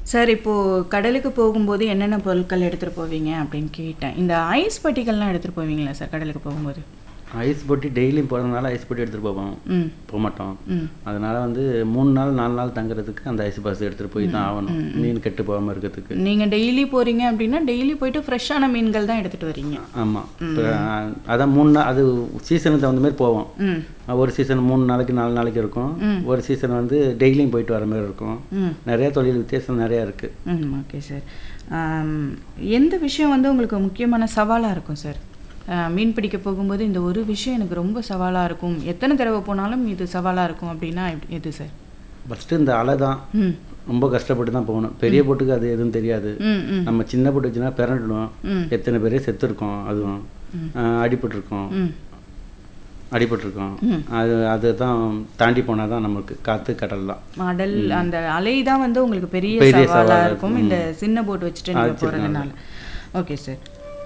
Sir இப்போ கடலுக்கு போகும்போது என்னென்ன பொருட்கள் எடுத்துட்டு போவீங்க அப்படின்னு கேட்டேன் இந்த ஐஸ் பட்டிகள்லாம் எடுத்துட்டு போவீங்களா சார் கடலுக்கு போகும்போது ஐஸ் பொட்டி டெய்லியும் போகிறதுனால ஐஸ் பொட்டி எடுத்துகிட்டு போவோம் ம் போக மாட்டோம் ம் அதனால வந்து மூணு நாள் நாலு நாள் தங்குறதுக்கு அந்த ஐஸ் பாஸ் எடுத்துகிட்டு போய் தான் ஆகணும் மீன் கெட்டு போகாமல் இருக்கிறதுக்கு நீங்க டெய்லி போறீங்க அப்படின்னா டெய்லி போயிட்டு ஃப்ரெஷ்ஷான மீன்கள் தான் எடுத்துட்டு வரீங்க ஆமாம் இப்போ அதான் மூணு நாள் அது சீசனுக்கு தகுந்த மாதிரி போவோம் ம் ஒரு சீசன் மூணு நாளைக்கு நாலு நாளைக்கு இருக்கும் ஒரு சீசன் வந்து டெய்லியும் போயிட்டு வர மாதிரி இருக்கும் ம் நிறைய தொழில் வித்தியாசம் நிறையா இருக்குது ம் ஓகே சார் ஆம், எந்த விஷயம் வந்து உங்களுக்கு முக்கியமான சவாலாக இருக்கும் சார் ஆ, மீன் பிடிக்க போகும்போது இந்த ஒரு விஷயம் எனக்கு ரொம்ப சவாலாக இருக்கும் எத்தனை தடவை போனாலும் இது சவாலாக இருக்கும் அப்படின்னா எப்படி- எது சார் ஃபஸ்ட்டு இந்த அலை தான் ம் ரொம்ப கஷ்டப்பட்டு தான் போகணும் பெரிய போட்டுக்கு அது எதுவும் தெரியாது ம் ம் நம்ம சின்ன போட்டு வச்சுன்னா பிறண்டுடும் ம். எத்தனை பேரே செத்துருக்கோம் அதுவும் ஆஹ் அடிபட்டிருக்கோம் ம் அடிபட்டிருக்கோம் அது அதை தான் தாண்டி போனால் தான் நமக்கு காற்று கடல் தான் மாடல் அந்த அலை தான் வந்து உங்களுக்கு பெரிய பெரிய சவாலாக சவாலா இருக்கும் இந்த சின்ன போட் வச்சுட்டு நீங்கள் வச்சிருக்காங்க. போகிறதுனால ஓகே சார்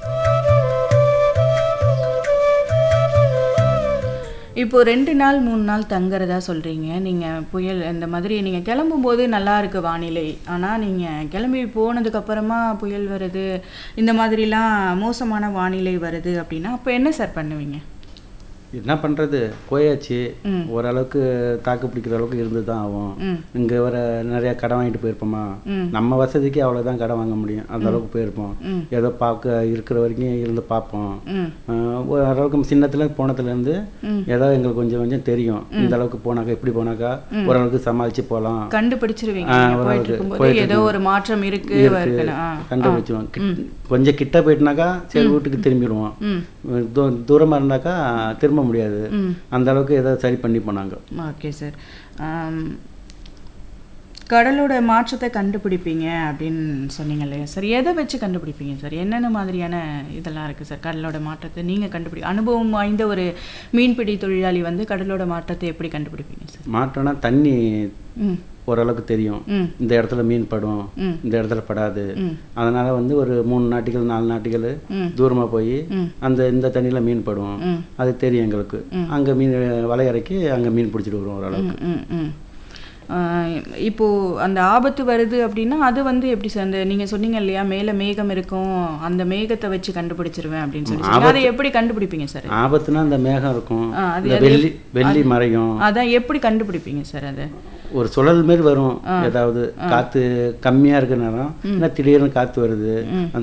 இப்போ ரெண்டு நாள் மூணு நாள் தங்குறதா சொல்கிறீங்க நீங்கள் புயல் இந்த மாதிரி நீங்கள் கிளம்பும்போது நல்லா இருக்கு வானிலை ஆனால் நீங்கள் கிளம்பி போனதுக்கு அப்புறமா புயல் வருது இந்த மாதிரிலாம் மோசமான வானிலை வருது அப்படின்னா அப்போ என்ன சார் பண்ணுவீங்க என்ன பண்ணுறது போயாச்சு ம். ஓரளவுக்கு தாக்கு பிடிக்கிற அளவுக்கு இருந்து தான் ஆகும் ம் இங்கே வர நிறைய கடன் வாங்கிட்டு போயிருப்போமா ம். நம்ம வசதிக்கு அவ்வளோதான் கடன் வாங்க முடியும் அந்த அளவுக்கு போயிருப்போம் ம். ஏதோ பார்க்க இருக்கிற வரைக்கும் இருந்து பார்ப்போம் ம் ஆஹ் ஓரளவுக்கு சின்னத்துல போனதுலேருந்து ம். ஏதோ எங்களுக்கு கொஞ்சம் கொஞ்சம் தெரியும் இந்த அளவுக்கு போனாக்கா எப்படி போனாக்கா ஓரளவுக்கு சமாளித்து போகலாம் கண்டுபிடிச்சிருவீங்க ஆ, நீங்க ஒரு போயிட்டு அளவுக்கு இருக்கும்போது போயிட்டு ஏதோ ஒரு மாற்றம் இருக்கு இருக்குன்னு ஆ. கண்டுபிடிச்சிருவோம் கிட்- கொஞ்சம் கிட்ட போயிட்டுனாக்கா சரி வீட்டுக்கு திரும்பிடுவோம் ம் தூ தூரமாக இருந்தாக்கா திரும்ப முடியாது ம் அந்த அளவுக்கு ஏதோ சரி பண்ணி போனாங்க ஓகே சார் ஆம், கடலோட மாற்றத்தை கண்டுபிடிப்பீங்க அப்படின்னு சொன்னீங்க இல்லையா சார் எதை வச்சு கண்டுபிடிப்பீங்க சார் என்னென்ன மாதிரியான இதெல்லாம் இருக்குது சார் கடலோட மாற்றத்தை நீங்கள் கண்டுபிடி அனுபவம் வாய்ந்த ஒரு மீன்பிடி தொழிலாளி வந்து கடலோட மாற்றத்தை எப்படி கண்டுபிடிப்பீங்க சார் மாற்றம்னா தண்ணி ம் ஓரளவுக்கு தெரியும் ம் இந்த இடத்துல மீன் படும் ம். இந்த இடத்துல படாது ம் அதனால வந்து ஒரு மூணு நாட்டிகள் நாலு நாட்டிகள் ம். தூரமாக போய் ம். அந்த இந்த தண்ணியில் மீன் படும் ம் அது தெரியும் எங்களுக்கு அங்கே மீன் வலை இறக்கி அங்கே மீன் பிடிச்சிட்டு வருவோம் ஓரளவுக்கு ம், ம், ம். ஆஹ் இப்போ அந்த ஆபத்து வருது அப்படின்னா அது வந்து எப்படி சார் அந்த நீங்க சொன்னீங்க இல்லையா மேல மேகம் இருக்கும் அந்த மேகத்தை வச்சு கண்டுபிடிச்சிருவேன் அப்படின்னு சொல்லி சொன்னீங்க. அதை எப்படி கண்டுபிடிப்பீங்க சார் ஆபத்துனா அந்த மேகம் இருக்கும் ஆ, அது இந்த வெள்ளி வெள்ளி மறையும் அதான் எப்படி கண்டுபிடிப்பீங்க சார் அதை ஒரு சுழல் மாரி வரும் ஏதாவது காத்து கம்மியா இருக்கிற நேரம் இல்ல திடீர்னு காத்து வருது